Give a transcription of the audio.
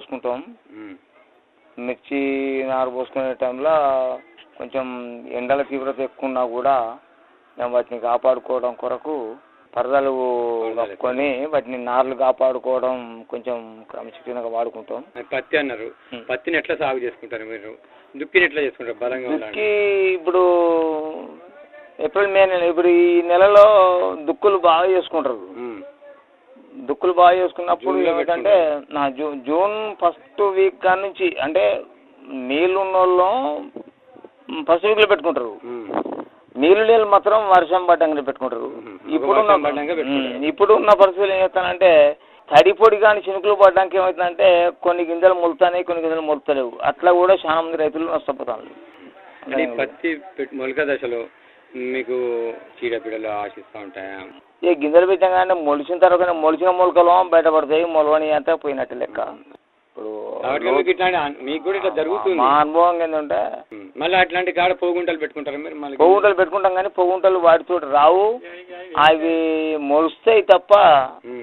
పోసుకుంటాం ఉమ్. మిర్చి నారు పోసుకునే టైంలో కొంచెం ఎండల తీవ్రత ఎక్కువ ఉన్నా కూడా మేము వాటిని కాపాడుకోవడం కొరకు పరదలు కప్పుకొని వాటిని నార్లు కాపాడుకోవడం కొంచెం క్రమశిక్షణగా వాడుకుంటాం మరి పత్తి అన్నారు ఉమ్. పత్తిని ఎట్లా సాగు చేసుకుంటారు మీరు దుక్కిని ఎట్లా చేసుకుంటారు బలంగా ఉండాలి దుక్కి ఇప్పుడు ఏప్రిల్ మే నెల ఇప్పుడు ఈ నెలలో దుక్కులు బాగా చేసుకుంటారు ఉమ్. దుక్కులు బాగా చేసుకున్నప్పుడు జూన్లో ఏమిటంటే నా జూ జూన్ ఫస్ట్ వీక్ కాడ నుంచి అంటే నీళ్ళు ఉన్న వాళ్ళు ఫస్ట్ వీక్లో పెట్టుకుంటారు ఉమ్. నీళ్ళు నీళ్ళు మాత్రం వర్షం పడ్డంగానే పెట్టుకుంటారు మ్మ్. ఇప్పుడున్న వర్షం పడ్డాక పెట్టుకుంటారు. మ్మ్. ఇప్పుడున్న పరిస్థితులు ఏం చేస్తానంటే తడి పొడి కానీ చినుకులు పడ్డానికి ఏమవుతుందంటే కొన్ని గింజలు మొలుతాయి కొన్ని గింజలు మొలుతలేవు అట్లా కూడా చాలా మంది రైతులు నష్టపోతారు అంటే ఈ పత్తి పెట్- మొలక దశలో మీకు చీడపీడలు ఆశిస్తూ ఉంటాయా ఈ గింజలు పెట్టగానే మొలిచిన తర్వాత మొలిచిన మొలకలు బయటపడతాయి మొలవని అంతా పోయినట్టు లెక్క ఇప్పుడు కాబట్టి మీకు ఇట్లాంటి అన్- మీకు కూడా ఇట్లా జరుగుతుంది మా అనుభవం ఏంటంటే ఉమ్. మళ్ళీ అట్లాంటి కాడ పోగుంటలు పెట్టుకుంటారా మీరు మళ్ళీ పొగుంటలు పెట్టుకుంటాం కానీ పొగుంటలు వాటితో రావు అవి మొలుస్తాయి తప్ప ఉమ్.